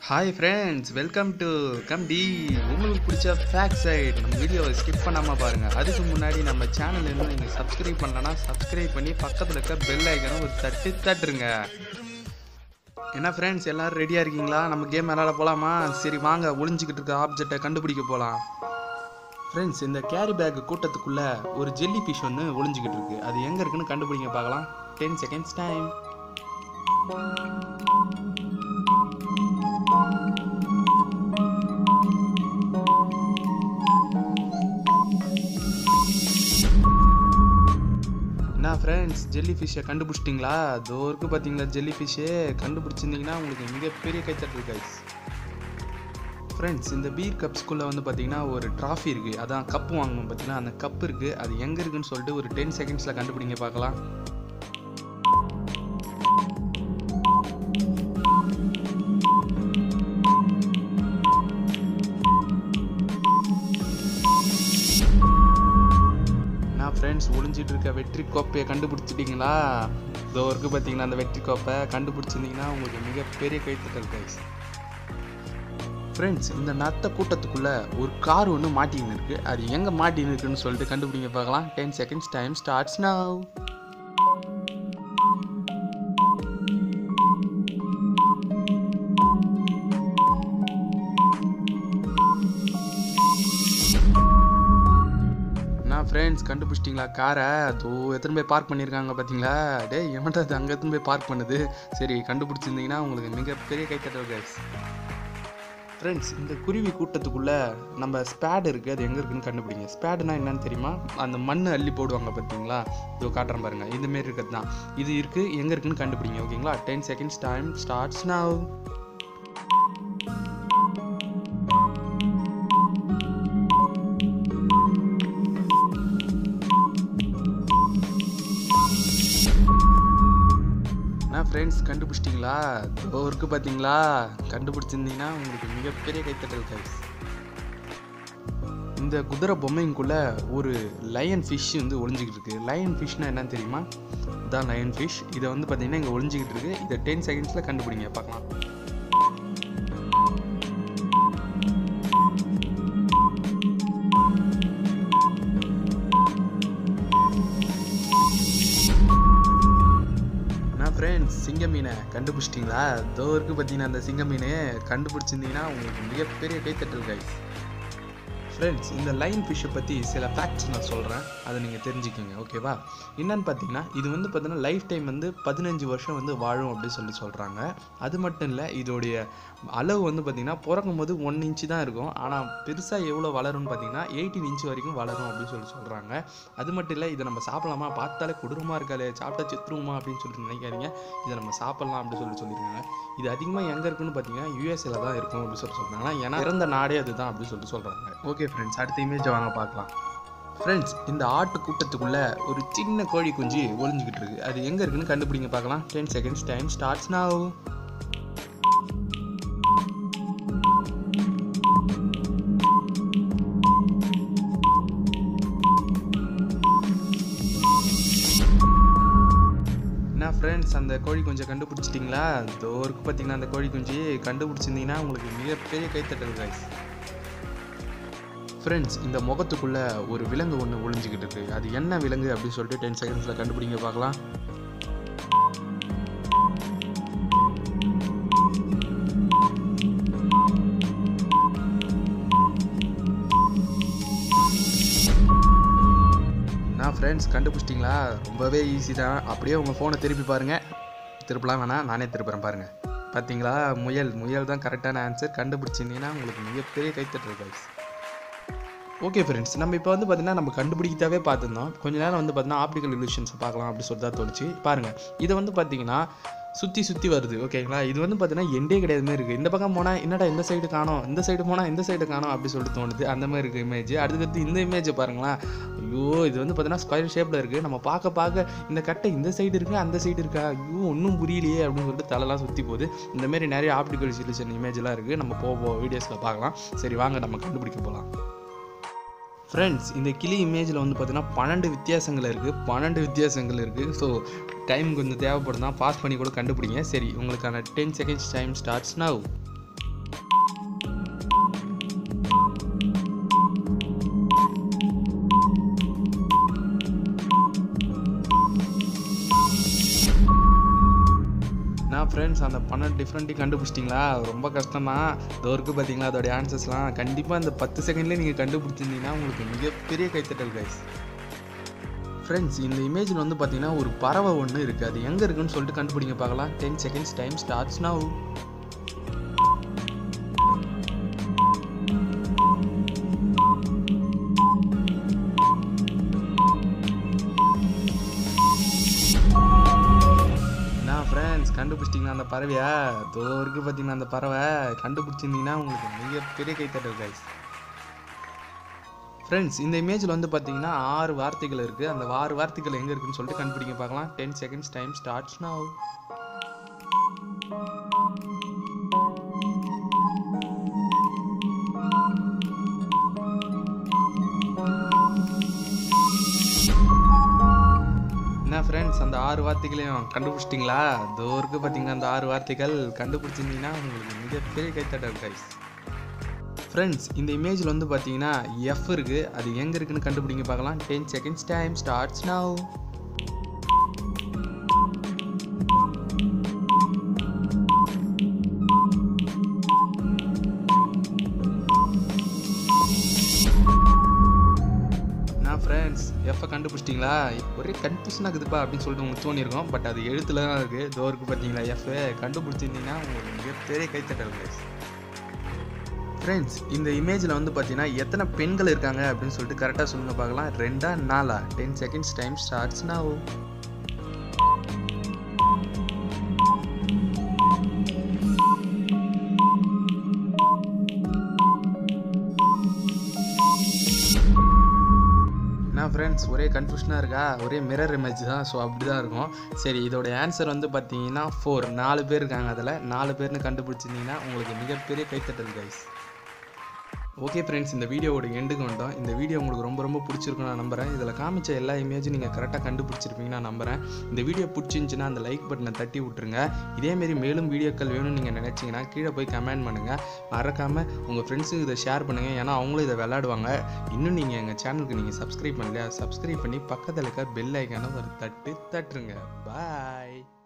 hi friends welcome to கம் டி உங்களுக்கு பிடிச்ச ஃபேக்ட் சைட் நம்ம வீடியோவை ஸ்கிப் பண்ணாமல் பாருங்கள் அதுக்கு முன்னாடி நம்ம சேனல் இன்னும் நீங்கள் சப்ஸ்கிரைப் பண்ணலன்னா சப்ஸ்கிரைப் பண்ணி பக்கத்தில் இருக்க பெல் ஐக்கனை ஒரு தட்டு தட்டுருங்க என்ன ஃப்ரெண்ட்ஸ் எல்லோரும் ரெடியாக இருக்கீங்களா நம்ம கேம் விளாட போகலாமா சரி வாங்க ஒளிஞ்சிக்கிட்டு இருக்க ஆப்ஜெக்டை கண்டுபிடிக்க போகலாம் ஃப்ரெண்ட்ஸ் இந்த கேரி பேக் கூட்டத்துக்குள்ளே ஒரு ஜெல்லி ஃபிஷ் ஒன்று ஒளிஞ்சிக்கிட்டு இருக்கு அது எங்கே இருக்குன்னு கண்டுபிடிங்க பார்க்கலாம் டென் செகண்ட்ஸ் டைம் என்ன ஃப்ரெண்ட்ஸ் ஜெல்லி ஃபிஷ்ஷை கண்டுபிடிச்சிட்டிங்களா அதோ இருக்கு பார்த்தீங்களா ஜெல்லி ஃபிஷ்ஷு கண்டுபிடிச்சிருந்தீங்கன்னா உங்களுக்கு மிகப்பெரிய கைத்தட்டல் கைஸ் ஃப்ரெண்ட்ஸ் இந்த பீர் கப்ஸ்குள்ளே வந்து பார்த்தீங்கன்னா ஒரு ட்ராஃபி இருக்குது அதான் கப்பு வாங்கணும் பார்த்தீங்கன்னா அந்த கப் இருக்குது அது எங்கே இருக்குன்னு சொல்லிட்டு ஒரு டென் செகண்ட்ஸில் கண்டுபிடிங்க பார்க்கலாம் நான் ஃப்ரெண்ட்ஸ் ஒளிஞ்சிட்டு இருக்க வெற்றி கோப்பையை கண்டுபிடிச்சிட்டிங்களா இதோ இருக்கு பார்த்தீங்களா அந்த வெற்றி கோப்பை கண்டுபிடிச்சிருந்தீங்கன்னா உங்களுக்கு மிகப்பெரிய கைத்தட்டல் கைஸ் ஃப்ரெண்ட்ஸ் இந்த நத்த கூட்டத்துக்குள்ள ஒரு கார் ஒன்று மாட்டின்னு இருக்கு அது எங்கே மாட்டின்னு இருக்குன்னு சொல்லிட்டு கண்டுபிடிங்க பார்க்கலாம் ten seconds time starts now நான் ஃப்ரெண்ட்ஸ் கண்டுபிடிச்சிட்டிங்களா காரை தோ எத்தனை போய் பார்க் பண்ணியிருக்காங்க பார்த்தீங்களா டேய் எவன்டா அது அங்கே எத்தனை போய் பார்க் பண்ணுது சரி கண்டுபிடிச்சிருந்தீங்கன்னா உங்களுக்கு மிகப்பெரிய கைத்தட்டல் கைஸ் ஃப்ரெண்ட்ஸ் இந்த குருவி கூட்டத்துக்குள்ளே நம்ம ஸ்பேட் இருக்குது அது எங்கே இருக்குன்னு கண்டுபிடிங்க ஸ்பேடுனா என்னன்னு தெரியுமா அந்த மண் அள்ளி போடுவாங்க பார்த்தீங்களா இதோ காட்டுறேன் பாருங்கள் இதுமாரி இருக்கிறது தான் இது இருக்குது எங்கே இருக்குன்னு கண்டுபிடிங்க ஓகேங்களா ten seconds time starts now நான் ஃப்ரெண்ட்ஸ் கண்டுபிடிச்சிட்டிங்களா இதோ இருக்கு பார்த்தீங்களா கண்டுபிடிச்சிருந்தீங்கன்னா உங்களுக்கு மிகப்பெரிய கைத்தட்டல் கைஸ் இந்த குதிரை பொம்மைங்குள்ள ஒரு லயன் ஃபிஷ் வந்து ஒளிஞ்சிக்கிட்டு இருக்கு லயன் ஃபிஷ்னா என்னன்னு தெரியுமா இதான் லயன் ஃபிஷ் இதை வந்து பார்த்தீங்கன்னா இங்கே ஒளிஞ்சிக்கிட்டு இருக்கு இதை டென் செகண்ட்ஸில் கண்டுபிடிங்க பார்க்கலாம் நான் ஃப்ரெண்ட்ஸ் சிங்க மீனை கண்டுபிடிச்சிட்டிங்களா இதோ இருக்கு பார்த்தீங்கன்னா அந்த சிங்க மீன் கண்டுபிடிச்சிருந்தீங்கன்னா உங்களுக்கு மிகப்பெரிய கைத்தட்டல் கைஸ் ஃப்ரெண்ட்ஸ் இந்த லைன் ஃபிஷ்ஷை பற்றி சில ஃபேக்ட்ஸ் நான் சொல்கிறேன் அதை நீங்கள் தெரிஞ்சுக்கிங்க ஓகேவா என்னன்னு பார்த்தீங்கன்னா இது வந்து பார்த்தீங்கன்னா லைஃப் டைம் வந்து பதினஞ்சு வருஷம் வந்து வாழும் அப்படின்னு சொல்லி சொல்கிறாங்க அது மட்டும் இல்லை இதோடைய அளவு வந்து பார்த்திங்கன்னா பிறக்கும் போது ஒன் இன்ச்சு தான் இருக்கும் ஆனால் பெருசாக எவ்வளோ வளரும்னு பார்த்தீங்கன்னா எயிட்டீன் இன்ச் வரைக்கும் வளரும் அப்படின்னு சொல்லி சொல்கிறாங்க அது மட்டும் இல்லை இதை நம்ம சாப்பிடலாமா பார்த்தாலே கொடூரமாக இருக்காது சாப்பிட்டா செத்துருவோமா அப்படின்னு சொல்லிட்டு நினைக்காதீங்க இதை நம்ம சாப்பிட்லாம் அப்படின்னு சொல்லி சொல்லியிருக்காங்க இது அதிகமாக எங்கே இருக்குன்னு பார்த்தீங்கன்னா யூஎஸ்ஏல தான் இருக்கும் அப்படின்னு சொல்லி சொல்கிறாங்க ஏன்னா இறந்த நாடே அதுதான் அப்படின்னு சொல்லிட்டு சொல்கிறாங்க ஓகே ஃப்ரெண்ட்ஸ் அடுத்த இமேஜை வாங்க பார்க்கலாம் ஃப்ரெண்ட்ஸ் இந்த ஆட்டு கூட்டத்துக்குள்ள ஒரு சின்ன கோழி குஞ்சு ஒளிஞ்சிக்கிட்டு இருக்கு அது எங்கே இருக்குன்னு கண்டுபிடிங்க பார்க்கலாம் ten seconds time starts now என்ன ஃப்ரெண்ட்ஸ் அந்த கோழி குஞ்சை கண்டுபிடிச்சிட்டிங்களா இதோ இருக்கு பார்த்தீங்கன்னா அந்த கோழி குஞ்சு கண்டுபிடிச்சிருந்தீங்கன்னா உங்களுக்கு மிகப்பெரிய கைத்தட்டல் கைஸ் ஃப்ரெண்ட்ஸ் இந்த முகத்துக்குள்ள ஒரு விலங்கு ஒன்று ஒளிஞ்சிக்கிட்டு இருக்கு அது என்ன விலங்கு அப்படின்னு சொல்லிட்டு டென் செகண்ட்ஸில் கண்டுபிடிங்க பார்க்கலாம் நான் ஃப்ரெண்ட்ஸ் கண்டுபிடிச்சிட்டிங்களா ரொம்பவே ஈஸி தான் அப்படியே உங்கள் ஃபோனை திருப்பி பாருங்கள் திருப்பலாம் வேணாம் நானே திருப்புறேன் பாருங்கள் பார்த்தீங்களா முயல் முயல் தான் கரெக்டான ஆன்சர் கண்டுபிடிச்சிருந்தீங்கன்னா உங்களுக்கு மிகப்பெரிய கைத்தட்டல் கைஸ் ஓகே ஃப்ரெண்ட்ஸ் நம்ம இப்போ வந்து பார்த்தீங்கன்னா நம்ம கண்டுபிடிக்கத்தாவே பார்த்துருந்தோம் கொஞ்ச நேரம் வந்து பார்த்தீங்கன்னா ஆப்டிக்கல் illusions பார்க்கலாம் அப்படி சொல்லி தான் தோணுச்சு பாருங்கள் இதை வந்து பார்த்தீங்கன்னா சுற்றி சுற்றி வருது ஓகேங்களா இது வந்து பார்த்தீங்கன்னா எண்டே கிடையாது மாதிரி இருக்குது இந்த பக்கம் போனால் என்னடா இந்த சைடு காணோம் இந்த சைடு போனால் இந்த சைடு காணோம் அப்படி சொல்லிட்டு தோணுது அந்த மாதிரி இருக்குது இமேஜ் அடுத்தடுத்து இந்த இமேஜை பாருங்களேன் ஐயோ இது வந்து பார்த்தீங்கன்னா ஸ்கொயர் ஷேப்பில் இருக்குது நம்ம பார்க்க பார்க்க இந்த கட்டை இந்த சைடு இருக்குது அந்த சைடு இருக்கா ஐயோ ஒன்றும் புரியலையே அப்படின்னு சொல்லிட்டு தலைலாம் சுற்றி போகுது இந்த மாதிரி நிறைய ஆப்டிக்கல் சொல்யூஷன் இமேஜ்லாம் இருக்குது நம்ம போக வீடியோஸில் பார்க்கலாம் சரி வாங்க நம்ம கண்டுபிடிக்க போகலாம் ஃப்ரெண்ட்ஸ் இந்த கிளி இமேஜில் வந்து பார்த்தீங்கன்னா பன்னெண்டு வித்தியாசங்கள் இருக்குது பன்னெண்டு வித்தியாசங்கள் இருக்குது ஸோ டைம் கொஞ்சம் தேவைப்படும் தான் பாஸ் பண்ணி கூட கண்டுபிடிங்க சரி உங்களுக்கான ten seconds time starts now friends அந்த பன்னெண்டு டிஃப்ரெண்ட்டையும் கண்டுபிடிச்சிட்டிங்களா ரொம்ப கஷ்டம் தான் இதோ இருக்குது பார்த்தீங்களா அதோடைய ஆன்சர்ஸ்லாம் கண்டிப்பாக அந்த பத்து செகண்ட்லேயே நீங்கள் கண்டுபிடிச்சிருந்தீங்கன்னா உங்களுக்கு மிகப்பெரிய கைத்தட்டல் கைஸ் ஃப்ரெண்ட்ஸ் இந்த இமேஜில் வந்து பார்த்தீங்கன்னா ஒரு பறவை ஒன்று இருக்குது அது எங்கே இருக்குன்னு சொல்லிட்டு கண்டுபிடிங்க பார்க்கலாம் ten seconds time starts now என்ன ஃப்ரெண்ட்ஸ் கண்டுபிடிச்சிட்டிங்களா அந்த பறவையா தோ இருக்கு பார்த்தீங்கன்னா அந்த பறவை கண்டுபிடிச்சிருந்தீங்கன்னா உங்களுக்கு மிகப்பெரிய கைத்தட்டல் கைஸ் ஃப்ரெண்ட்ஸ் இந்த இமேஜில் வந்து பார்த்தீங்கன்னா ஆறு வார்த்தைகள் இருக்குது அந்த ஆறு வார்த்தைகள் எங்கே இருக்குன்னு சொல்லிட்டு கண்டுபிடிங்க பார்க்கலாம் ten seconds time starts now என்ன ஃப்ரெண்ட்ஸ் அந்த ஆறு வார்த்தைகளையும் கண்டுபிடிச்சிட்டிங்களா இதோ இருக்கு பார்த்தீங்கன்னா அந்த ஆறு வார்த்தைகள் கண்டுபிடிச்சிருந்தீங்கன்னா உங்களுக்கு மிகப்பெரிய கைத்தட்டல் கைஸ் ஃப்ரெண்ட்ஸ் இந்த இமேஜில் வந்து பார்த்தீங்கன்னா எஃப் இருக்குது அது எங்கே இருக்குன்னு கண்டுபிடிங்க பார்க்கலாம் ten seconds time starts now நான் ஃப்ரெண்ட்ஸ் எஃப்ஐ கண்டுபிடிச்சிட்டிங்களா ஒரே கன்ஃபியூஷன் ஆகுதுப்பா அப்படின்னு சொல்லிட்டு உங்களுக்கு தோணியிருக்கோம் பட் அது எழுத்துல தான் இருக்குது டோருக்கு பார்த்தீங்களா எஃப் கண்டுபிடிச்சிருந்தீங்கன்னா உங்களுக்கு மிகப்பெரிய கைத்தட்டல் கைஸ் ஃப்ரெண்ட்ஸ் இந்த இமேஜில் வந்து பார்த்தீங்கன்னா எத்தனை பெண்கள் இருக்காங்க அப்படின்னு சொல்லிட்டு கரெக்டாக சொல்லுங்க பார்க்கலாம் ரெண்டா நாலா ten seconds time starts now என்ன ஃப்ரெண்ட்ஸ் ஒரே கன்ஃபியூஷனாக இருக்கா ஒரே மிரர் இமேஜ் தான் ஸோ அப்படி தான் இருக்கும் சரி இதோட ஆன்சர் வந்து பார்த்தீங்கன்னா ஃபோர் நாலு பேர் இருக்காங்க அதில் நாலு பேர்னு கண்டுபிடிச்சிருந்தீங்கன்னா உங்களுக்கு மிகப்பெரிய கைத்தட்டல் கைஸ் ஓகே ஃப்ரெண்ட்ஸ் இந்த வீடியோவோட எண்டுக்கு வந்துட்டோம் இந்த வீடியோ உங்களுக்கு ரொம்ப ரொம்ப பிடிச்சிருக்கும் நான் நம்புறேன் இதில் காமிச்ச எல்லா இமேஜும் நீங்கள் கரெக்டாக கண்டுபிடிச்சிருப்பீங்க நான் நம்புறேன் இந்த வீடியோ பிடிச்சிருந்துச்சுன்னா அந்த லைக் பட்டனை தட்டி விட்டுருங்க இதேமாரி மேலும் வீடியோக்கள் வேணும்னு நீங்கள் நினச்சிங்கன்னா கீழே போய் கமெண்ட் பண்ணுங்கள் மறக்காமல் உங்கள் ஃப்ரெண்ட்ஸுக்கு இதை ஷேர் பண்ணுங்கள் ஏன்னா அவங்களும் இதை விளையாடுவாங்க இன்னும் நீங்கள் எங்கள் சேனலுக்கு நீங்கள் சப்ஸ்கிரைப் பண்ணலையா சப்ஸ்கிரைப் பண்ணி பக்கத்தில் இருக்க பெல் ஐக்கான ஒரு தட்டு தட்டுருங்க பாய்